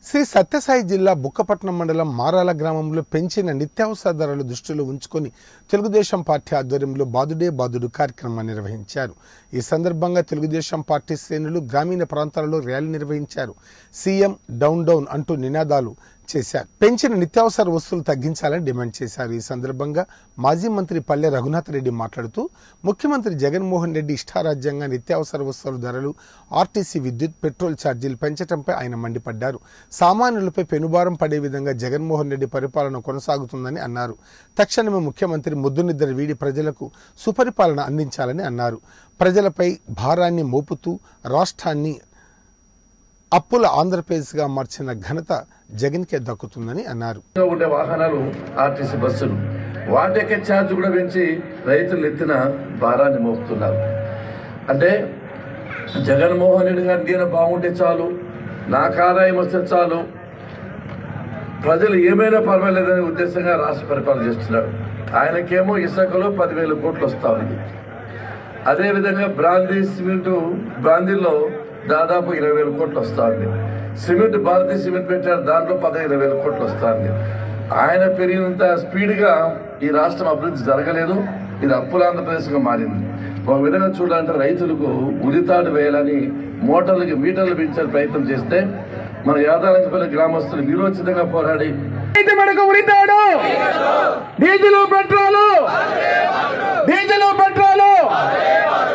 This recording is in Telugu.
శ్రీ సత్యసాయి జిల్లా బుక్కపట్నం మండలం మారాల గ్రామంలో పెంచిన నిత్యావసర ధరలు దృష్టిలో ఉంచుకొని తెలుగుదేశం పార్టీ ఆధ్వర్యంలో బాదుడే బాదుడు కార్యక్రమాన్ని నిర్వహించారు ఈ సందర్భంగా తెలుగుదేశం పార్టీ శ్రేణులు గ్రామీణ ప్రాంతాలలో ర్యాలీ నిర్వహించారు సీఎం డౌన్ డౌన్ అంటూ నినాదాలు చేశారు పెంచిన నిత్యావసర వస్తువులు తగ్గించాలని డిమాండ్ చేశారు ఈ సందర్భంగా మాజీ మంత్రి పల్లె రఘునాథ్ రెడ్డి మాట్లాడుతూ ముఖ్యమంత్రి జగన్మోహన్ రెడ్డి ఇష్టారాజ్యంగా నిత్యావసర వస్తువుల ధరలు ఆర్టీసీ విద్యుత్ పెట్రోల్ ఛార్జీలు పెంచడంపై ఆయన మండిపడ్డారు సామాన్యులపై పెనుభారం పడే విధంగా జగన్మోహన్ రెడ్డి పరిపాలన కొనసాగుతుందని అన్నారు తక్షణమే ముఖ్యమంత్రి ముద్దునిద్దర వీడి ప్రజలకు సుపరిపాలన అందించాలని అన్నారు ప్రజలపై భారాన్ని మోపుతూ రాష్ట్రాన్ని అప్పుల ఆంధ్రప్రదేశ్గా మార్చిన ఘనత జగన్కే దక్కుతుందని అన్నారు లో ఉండే వాహనాలు ఆర్టీసీ బస్సులు వాటి యొక్క ఛార్జ్ కూడా పెంచి రైతులు ఎత్తిన భారాన్ని మోపుతున్నారు అంటే జగన్మోహన్ రెడ్డి గారి నేను బాగుంటే చాలు నాకు ఆదాయం వస్తే చాలు ప్రజలు ఏమైనా పర్వాలేదనే ఉద్దేశంగా రాష్ట్ర పరిపాలన చేస్తున్నాడు ఆయనకేమో ఇసుకలో పదివేల కోట్లు వస్తా ఉంది అదేవిధంగా బ్రాందీ సిమెంట్ బ్రాందీలో దాదాపు ఇరవై వేల కోట్లు వస్తుంది సిమెంట్ భారతీయ సిమెంట్ పెట్టారు దాంట్లో పదహైదు వేల కోట్లు వస్తుంది ఆయన పెరిగినంత స్పీడ్గా ఈ రాష్ట్రం అభివృద్ధి జరగలేదు ఇది అప్పుల ఆంధ్రప్రదేశ్గా మారింది ఒక విధంగా చూడాలంటే రైతులకు ఉరితాడు వేయాలని మోటార్లకి మీటర్లు పెంచే ప్రయత్నం చేస్తే మన యాదాలంకపల్లి గ్రామస్తులు వీరోచితంగా పోరాడి అయితే మనకు ఉరితాడు డీజిల్ పెట్రోలు డీజిల్ పెట్రోలు